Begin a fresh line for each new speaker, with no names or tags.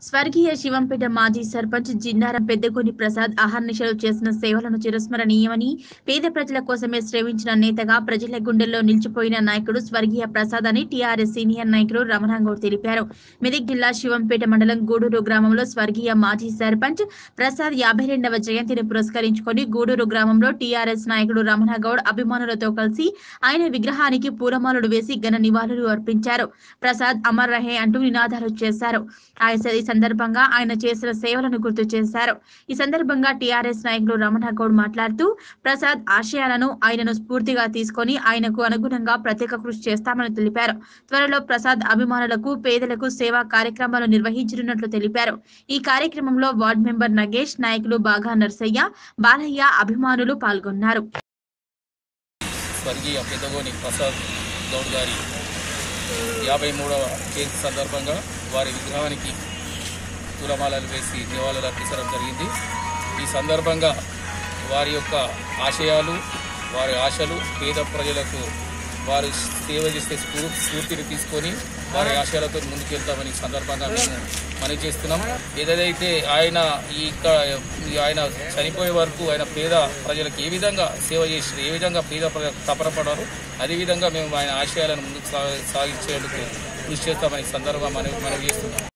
స్వర్గీయ శివంపేట మాజీ సర్పంచ్ జిన్నారం పెద్దగోని ప్రసాద్ అహర్నిశలు చేసిన సేవలను చిరస్మరణీయమని పేద ప్రజల కోసమే శ్రమించిన నేతగా ప్రజల గుండెల్లో నిలిచిపోయిన నాయకుడు స్వర్గీయ ప్రసాద్ అని టీఆర్ఎస్ సీనియర్ నాయకుడు రమణాగౌడ్ తెలిపారు మెదక్ జిల్లా శివంపేట మండలం గూడూరు గ్రామంలో స్వర్గీయ మాజీ సర్పంచ్ ప్రసాద్ యాభై రెండవ జయంతిని పురస్కరించుకొని గూడూరు గ్రామంలో టీఆర్ఎస్ నాయకుడు రమణాగౌడ్ అభిమానులతో కలిసి ఆయన విగ్రహానికి పూలమాలలు వేసి ఘన నివాళులు అర్పించారు ప్రసాద్ అమర్ రహే అంటూ నినాదాలు చేశారు ఆయన ఈ సందర్భంగా ఆయన చేసిన సేవలను గుర్తు చేశారు ఈ సందర్భంగా టీఆర్ఎస్ నాయకులు రమణ గౌడ్ మాట్లాడుతూ ప్రసాద్ ఆశయాలను ఆయనను స్ఫూర్తిగా తీసుకొని ఆయనకు అనుగుణంగా ప్రత్యేక కృషి చేస్తామని తెలిపారు త్వరలో ప్రసాద్ అభిమానులకు పేదలకు సేవా కార్యక్రమాలు నిర్వహించనున్నట్లు తెలిపారు ఈ కార్యక్రమంలో వార్డు మెంబర్ నగేష్ నాయకులు బాగా నర్సయ్య బాలయ్య అభిమానులు పాల్గొన్నారు
స్వర్గీయ పెద్దగోని ప్రసాద్ గౌడ్ గారి యాభై మూడవ జయంతి సందర్భంగా వారి విగ్రహానికి పూలమాలలు వేసి నివాళులు అర్పించడం జరిగింది ఈ సందర్భంగా వారి యొక్క ఆశయాలు వారి ఆశలు పేద ప్రజలకు వారు సేవ చేసే స్ఫూ- స్ఫూర్తిని తీసుకొని వారి ఆశయాలతో ముందుకెళ్తామని ఈ సందర్భంగా మేము మనం చేస్తున్నాం ఏదైతే ఆయన ఈ ఇక్క- ఈ ఆయన చనిపోయే వరకు ఆయన పేద ప్రజలకు ఏ విధంగా సేవ చేసి ఏ విధంగా పేద ప్రజలకు తపనపడారు అదేవిధంగా మేము ఆయన ఆశయాలను ముందుకు సా- సాగించేందుకు కృషి చేస్తామని ఈ సందర్భంగా మనం మనం చేస్తున్నాం